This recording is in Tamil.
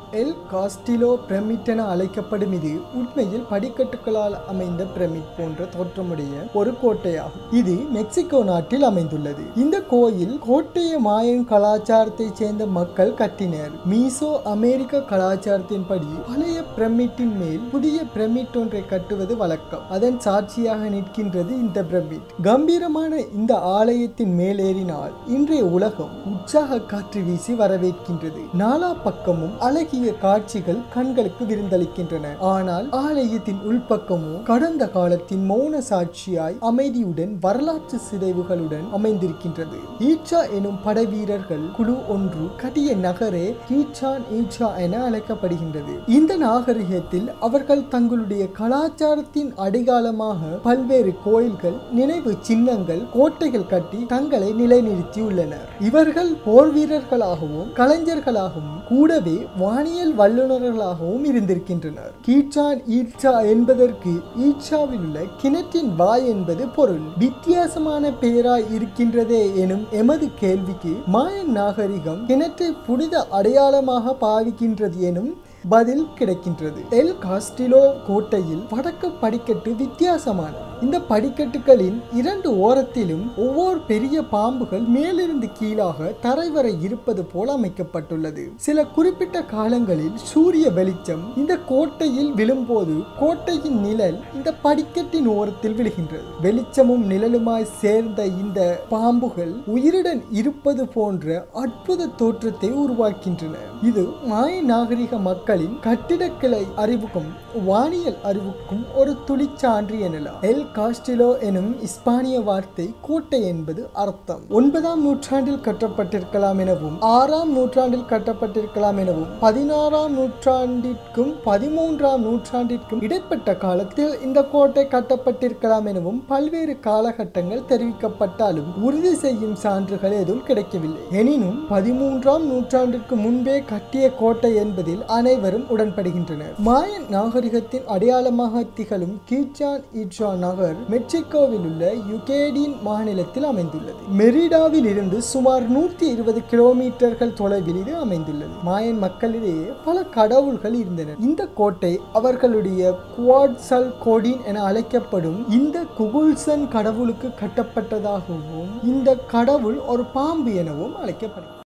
எல் காஸ்டிலோ பிரமிட் என அழைக்கப்படும் இது உண்மையில் படிக்கட்டுகளால் அமைந்த பிரமிட் போன்ற தோற்றமுடைய ஒரு கோட்டையாகும் இது மெக்சிகோ நாட்டில் அமைந்துள்ளது இந்த கோயில் கோட்டைய மாயன் கலாச்சாரத்தைச் சேர்ந்த மக்கள் கட்டினர் மீசோ அமெரிக்க கலாச்சாரத்தின்படி பழைய பிரமிட்டின் மேல் புதிய பிரமிட் ஒன்றை கட்டுவது வழக்கம் அதன் சாட்சியாக நிற்கின்றது இந்த பிரமிட் கம்பீரமான இந்த ஆலயத்தின் மேலேறினால் இன்றைய உலகம் உற்சாக காற்று வீசி வரவேற்கின்றது நாலா பக்கமும் அழகிய காட்சிகள் கண்களுக்கு விருந்தளிக்கின்றன ஆனால் ஆலயத்தின் உள்பக்கமோ கடந்த காலத்தின் மௌன சாட்சியாய் அமைதியுடன் வரலாற்று சிதைவுகளுடன் அமைந்திருக்கின்றது ஈச்சா எனும் படைவீரர்கள் குழு ஒன்று கட்டிய நகரே கீச்சான் ஈச்சா என அழைக்கப்படுகின்றது இந்த நாகரிகத்தில் அவர்கள் தங்களுடைய கலாச்சாரத்தின் அடையாளமாக பல்வேறு கோயில்கள் நினைவு சின்னங்கள் கோட்டைகள் கட்டி தங்களை நிலைநிறுத்தியுள்ளனர் இவர்கள் போர் வீரர்களாகவும் கலைஞர்களாகவும் கூடவே வானியல் வல்லுநர்களாகவும் இருந்திருக்கின்றனர் கீச்சான் ஈச்சா என்பதற்கு ஈச்சாவில் உள்ள கிணற்றின் வாய் என்பது பொருள் வித்தியாசமான பெயராய் இருக்கின்றதே எனும் எமது கேள்விக்கு மாயன் நாகரிகம் கிணற்றை புனித அடையாளமாக பாவிக்கின்றது எனும் பதில் கிடைக்கின்றது எல் காஸ்டிலோ கோட்டையில் வடக்கு படிக்கட்டு வித்தியாசமான இந்த படிக்கட்டுகளின் இரண்டு ஓரத்திலும் ஒவ்வொரு பெரிய பாம்புகள் மேலிருந்து கீழாக தரை வரை இருப்பது போல அமைக்கப்பட்டுள்ளது சில குறிப்பிட்ட காலங்களில் சூரிய வெளிச்சம் இந்த கோட்டையில் விழும்போது கோட்டையின் நிழல் இந்த படிக்கட்டின் ஓரத்தில் விழுகின்றது வெளிச்சமும் நிழலுமாய் சேர்ந்த இந்த பாம்புகள் உயிருடன் இருப்பது போன்ற அற்புத தோற்றத்தை உருவாக்கின்றன இது மாய நாகரிக மக்களின் கட்டிடக்கலை அறிவுக்கும் வானியல் அறிவுக்கும் ஒரு துளிச்சான்று எனலாம் எல் காஸ்டிலோ எனும் இஸ்பானிய வார்த்தை கோட்டை என்பது அர்த்தம் ஒன்பதாம் நூற்றாண்டில் கட்டப்பட்டிருக்கலாம் எனவும் ஆறாம் நூற்றாண்டில் கட்டப்பட்டிருக்கலாம் எனவும் பதினாறாம் நூற்றாண்டிற்கும் பதிமூன்றாம் நூற்றாண்டிற்கும் இடைப்பட்ட காலத்தில் இந்த கோட்டை கட்டப்பட்டிருக்கலாம் எனவும் பல்வேறு காலகட்டங்கள் தெரிவிக்கப்பட்டாலும் உறுதி செய்யும் சான்றுகள் எதுவும் கிடைக்கவில்லை எனினும் பதிமூன்றாம் நூற்றாண்டிற்கு முன்பே கட்டிய கோட்டை என்பதில் அனைவரும் உடன்படுகின்றனர் மாயன் நாகரிகத்தின் அடையாளமாக திகழும் கீச்சான் இட்சா நகர் மெக்சிகோவில் உள்ள யுகேடின் மாநிலத்தில் அமைந்துள்ளது மெரிடாவில் இருந்து சுமார் நூற்றி இருபது கிலோமீட்டர்கள் தொலைவில் இது அமைந்துள்ளது மாயன் மக்களிடையே பல கடவுள்கள் இருந்தன இந்த கோட்டை அவர்களுடைய குவாட்சல் கோடின் என அழைக்கப்படும் இந்த குகுல்சன் கடவுளுக்கு கட்டப்பட்டதாகவும் இந்த கடவுள் ஒரு பாம்பு எனவும் அழைக்கப்படுகிறது